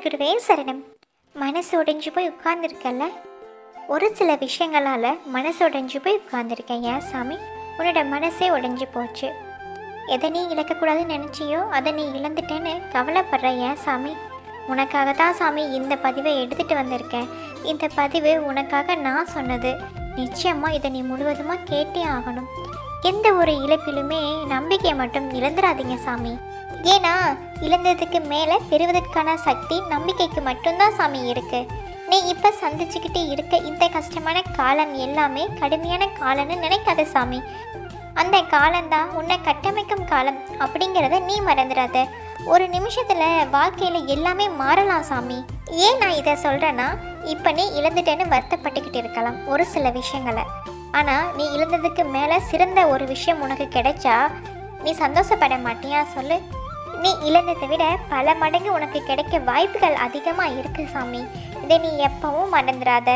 குருவே சரணம் மனசு உடைஞ்சு போய் உட்கார்ந்துருக்கல ஒரு சில விஷயங்களால் மனசு உடைஞ்சு போய் உட்கார்ந்துருக்கேன் ஏன் சாமி உன்னோட மனசே உடைஞ்சு போச்சு எதை நீ இழக்கக்கூடாதுன்னு நினச்சியோ அதை நீ இழந்துட்டேன்னு கவலைப்படுற ஏன் சாமி உனக்காக தான் சாமி இந்த பதிவை எடுத்துகிட்டு வந்திருக்கேன் இந்த பதிவு உனக்காக நான் சொன்னது நிச்சயமாக இதை நீ முழுவதுமாக கேட்டே ஆகணும் எந்த ஒரு இழப்பிலுமே நம்பிக்கையை மட்டும் இழந்துடாதீங்க சாமி ஏன்னா இழந்ததுக்கு மேலே பெறுவதற்கான சக்தி நம்பிக்கைக்கு மட்டும்தான் சாமி இருக்கு நீ இப்போ சந்திச்சுக்கிட்டு இருக்க இந்த கஷ்டமான காலம் எல்லாமே கடுமையான காலம்னு நினைக்காத சாமி அந்த காலம்தான் உன்னை கட்டமைக்கும் காலம் அப்படிங்கிறத நீ மறந்துடாத ஒரு நிமிஷத்தில் வாழ்க்கையில் எல்லாமே மாறலாம் சாமி ஏன் நான் இதை சொல்கிறேன்னா இப்போ நீ இழந்துட்டேன்னு வருத்தப்பட்டுக்கிட்டு இருக்கலாம் ஒரு சில விஷயங்களை ஆனால் நீ இழந்ததுக்கு மேலே சிறந்த ஒரு விஷயம் உனக்கு கிடைச்சா நீ சந்தோஷப்பட மாட்டியா சொல்லு நீ இழந்ததை விட பல மடங்கு உனக்கு கிடைக்க வாய்ப்புகள் அதிகமாக இருக்கு சாமி இதை நீ எப்பவும் மறந்துடாத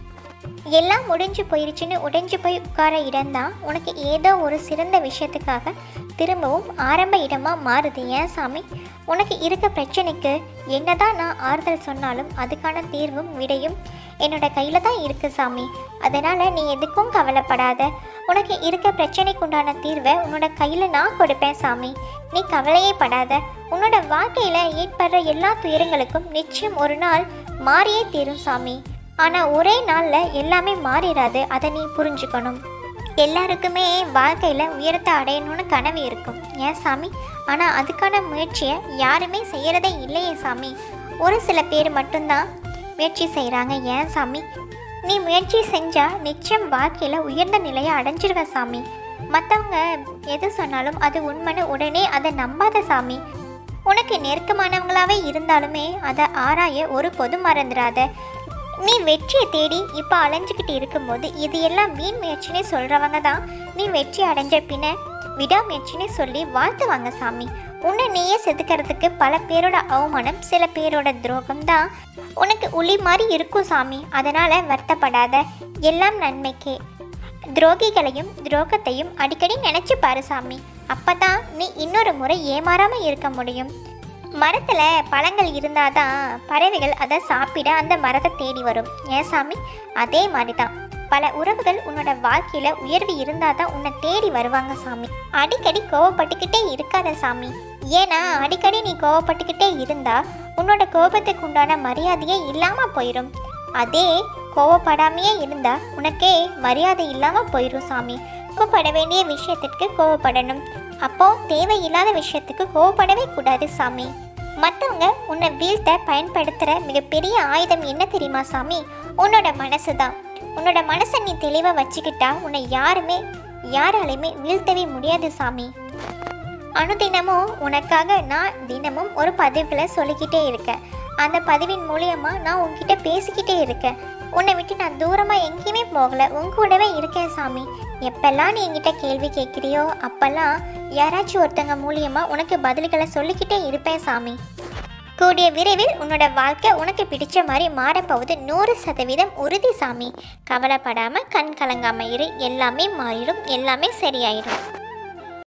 எல்லாம் முடிஞ்சு போயிருச்சுன்னு உடைஞ்சு போய் உட்கார இடம்தான் உனக்கு ஏதோ ஒரு சிறந்த விஷயத்துக்காக திரும்பவும் ஆரம்ப இடமா மாறுது ஏன் சாமி உனக்கு இருக்க பிரச்சனைக்கு என்னதான் நான் ஆறுதல் சொன்னாலும் அதுக்கான தீர்வும் விடையும் என்னோட கையில் தான் இருக்கு சாமி அதனால் நீ எதுக்கும் கவலைப்படாத உனக்கு இருக்க பிரச்சனைக்கு உண்டான தீர்வை உன்னோட கையில் நான் கொடுப்பேன் சாமி நீ கவலையே படாத உன்னோட வாழ்க்கையில் ஏற்படுற எல்லா துயரங்களுக்கும் நிச்சயம் ஒரு நாள் மாறியே தீரும் சாமி ஆனால் ஒரே நாளில் எல்லாமே மாறிடாது அதை நீ புரிஞ்சுக்கணும் எல்லாருக்குமே வாழ்க்கையில் உயரத்தை அடையணும்னு கனவு இருக்கும் ஏன் சாமி ஆனால் அதுக்கான முயற்சியை யாருமே செய்கிறதே இல்லையே சாமி ஒரு சில பேர் மட்டும்தான் முயற்சி செய்கிறாங்க ஏன் சாமி நீ முயற்சி செஞ்சால் நிச்சயம் வாழ்க்கையில் உயர்ந்த நிலையை அடைஞ்சிருவ சாமி மற்றவங்க எது சொன்னாலும் அது உண்மைன்னு உடனே அதை நம்பாத சாமி உனக்கு நெருக்கமானவங்களாவே இருந்தாலுமே அதை ஆராய ஒரு பொது மறந்துடாத நீ வெற்றியை தேடி இப்போ அலைஞ்சிக்கிட்டு இருக்கும்போது இது எல்லாம் வீண் முயற்சினே சொல்கிறவங்க தான் நீ வெற்றி அடைஞ்ச பின்ன விடாமுயற்சினே சொல்லி வாழ்த்துவாங்க சாமி உன்னை நீயே செதுக்கிறதுக்கு பல பேரோட அவமானம் சில பேரோட துரோகம் தான் உனக்கு உளி மாதிரி இருக்கும் சாமி அதனால் வருத்தப்படாத எல்லாம் நன்மைக்கே துரோகிகளையும் துரோகத்தையும் அடிக்கடி நினச்சி பாரு சாமி அப்போ தான் நீ இன்னொரு முறை ஏமாறாமல் இருக்க முடியும் மரத்தில் பழங்கள் இருந்தாதான் பறவைகள் அதை சாப்பிட அந்த மரத்தை தேடி வரும் ஏன் சாமி அதே மாதிரி தான் பல உறவுகள் உன்னோட வாழ்க்கையில் உயர்வு இருந்தால் தான் உன்னை தேடி வருவாங்க சாமி அடிக்கடி கோவப்பட்டுக்கிட்டே இருக்காத சாமி ஏன்னா அடிக்கடி நீ கோவப்பட்டுக்கிட்டே இருந்தா உன்னோட கோபத்துக்கு உண்டான மரியாதையே இல்லாமல் போயிடும் அதே கோவப்படாமையே இருந்தா உனக்கே மரியாதை இல்லாமல் போயிடும் சாமி கோவப்பட வேண்டிய விஷயத்திற்கு கோவப்படணும் அப்போ தேவையில்லாத விஷயத்துக்கு கோவப்படவே கூடாது சாமி மற்றவங்க உன்னை வீழ்த்த பயன்படுத்துகிற மிகப்பெரிய ஆயுதம் என்ன தெரியுமா சாமி உன்னோட மனசு தான் உன்னோட மனசை நீ தெளிவாக வச்சுக்கிட்டா உன்னை யாருமே யாராலையுமே வீழ்த்தவே முடியாது சாமி அனுதினமும் உனக்காக நான் தினமும் ஒரு பதிவில் சொல்லிக்கிட்டே இருக்கேன் அந்த பதிவின் மூலியமா நான் உன்கிட்ட பேசிக்கிட்டே இருக்கேன் உன்னை விட்டு நான் தூரமாக எங்கேயுமே போகல உன் கூடவே இருக்கேன் சாமி எப்பெல்லாம் நீ என்கிட்ட கேள்வி கேட்குறியோ அப்பெல்லாம் யாராச்சும் ஒருத்தங்க மூலியமா உனக்கு பதில்களை சொல்லிக்கிட்டே இருப்பேன் சாமி கூடிய விரைவில் உன்னோட வாழ்க்கை உனக்கு பிடிச்ச மாதிரி மாறப்போகுது நூறு சதவீதம் உறுதி சாமி கவலைப்படாம கண் கலங்காம இரு எல்லாமே மாறிடும் எல்லாமே சரியாயிடும்